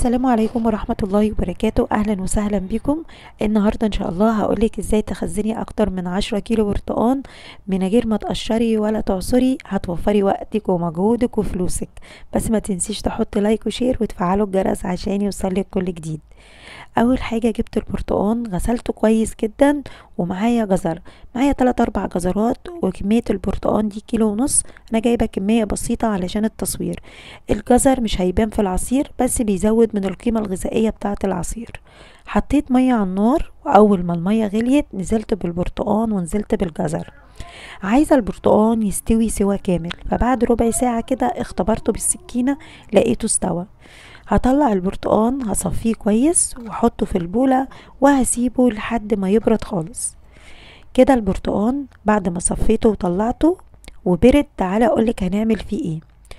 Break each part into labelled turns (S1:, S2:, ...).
S1: السلام عليكم ورحمة الله وبركاته أهلا وسهلا بكم النهاردة إن شاء الله هقولك إزاي تخزني أكتر من عشرة كيلو برتقان من غير ما تقشري ولا تعصري هتوفري وقتك ومجهودك وفلوسك بس ما تنسيش تحطي لايك وشير وتفعلوا الجرس عشان يوصلك كل جديد اول حاجه جبت البرتقان غسلته كويس جدا ومعايا جزر معايا 3 4 جزرات وكميه البرتقان دي كيلو ونص انا جايبه كميه بسيطه علشان التصوير الجزر مش هيبان في العصير بس بيزود من القيمه الغذائيه بتاعه العصير حطيت ميه على النار واول ما الميه غليت نزلت بالبرتقان ونزلت بالجزر عايزه البرتقان يستوي سوا كامل فبعد ربع ساعه كده اختبرته بالسكينه لقيته استوى هطلع البرتقان هصفيه كويس واحطه في البولة وهسيبه لحد ما يبرد خالص كده البرتقان بعد ما صفيته وطلعته وبرد تعالى اقولك هنعمل فيه ايه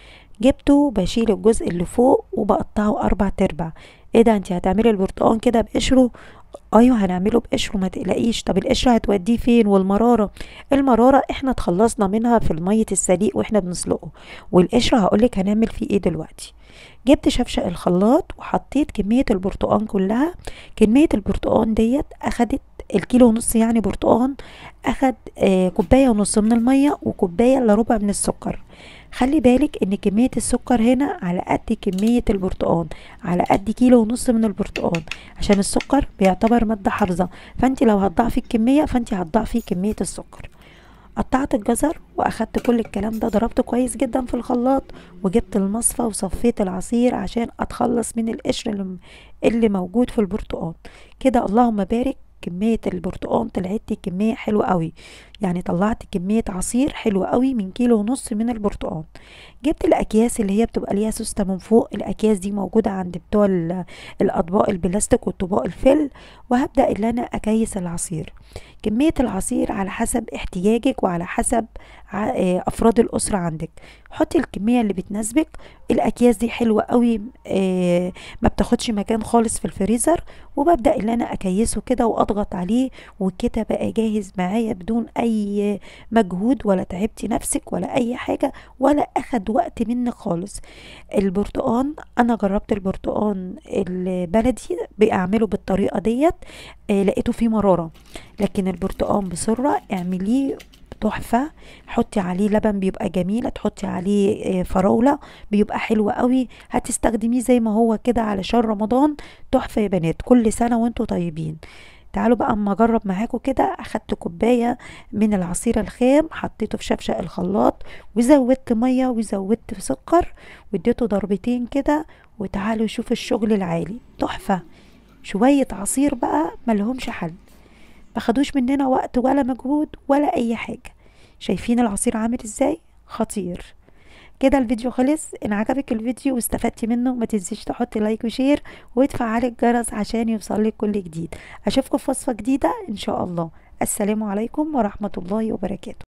S1: جبته بشيل الجزء اللي فوق وبقطعه اربع تربع ايه ده انت هتعملي البرتقان كده بقشره ايوه هنعمله بقشره ما تقلقيش طب القشره هتوديه فين والمراره المراره احنا اتخلصنا منها في الميه السليق واحنا بنسلقه والقشره هقولك هنعمل فيه ايه دلوقتي جبت شفشق الخلاط وحطيت كميه البرتقان كلها كميه البرتقان ديت اخدت الكيلو ونص يعني برتقان اخد آه كوبايه ونص من الميه وكوبايه الا ربع من السكر خلي بالك ان كمية السكر هنا على قد كمية البرتقان على قد كيلو ونص من البرتقان عشان السكر بيعتبر مادة حافظة فانت لو هتضعفي الكمية فانت هتضعفي كمية السكر قطعت الجزر واخدت كل الكلام ده ضربته كويس جدا في الخلاط وجبت المصفى وصفيت العصير عشان اتخلص من القشر اللي, اللي موجود في البرتقان كده اللهم بارك كمية البرتقان طلعت كمية حلوة قوي يعني طلعت كمية عصير حلوة قوي من كيلو ونص من البرتقان جبت الاكياس اللي هي بتبقى ليها سوستة من فوق الاكياس دي موجودة عند بتوع الاطباق البلاستيك والطباق الفل وهبدأ ان انا اكيس العصير كمية العصير على حسب احتياجك وعلى حسب افراد الاسرة عندك حطي الكمية اللي بتناسبك الاكياس دي حلوة قوي اه ما بتاخدش مكان خالص في الفريزر وببدأ ان انا اكيسه كده واضغط عليه وكده بقى جاهز معايا بدون اي مجهود ولا تعبتي نفسك ولا اي حاجة ولا اخد وقت منك خالص البرتقان انا جربت البرتقان البلدي بعمله بالطريقة ديت اه لقيته فيه مرارة لكن البرتقان بسرعة اعمليه تحفة حطي عليه لبن بيبقى جميل تحطي عليه فراولة بيبقى حلو قوي هتستخدميه زي ما هو كده علشان رمضان تحفة يا بنات كل سنة وانتوا طيبين تعالوا بقى اما اجرب معاكم كده اخدت كوبايه من العصير الخام حطيته في شفشق الخلاط وزودت ميه وزودت سكر واديته ضربتين كده وتعالوا شوفوا الشغل العالي تحفه شويه عصير بقى ملهمش حل ما خدوش مننا وقت ولا مجهود ولا اي حاجه شايفين العصير عامل ازاي خطير كده الفيديو خلص ان عجبك الفيديو واستفدتي منه ما تنسيش تحطي لايك وشير وتفعلي الجرس عشان يوصلك كل جديد اشوفكم في وصفه جديده ان شاء الله السلام عليكم ورحمه الله وبركاته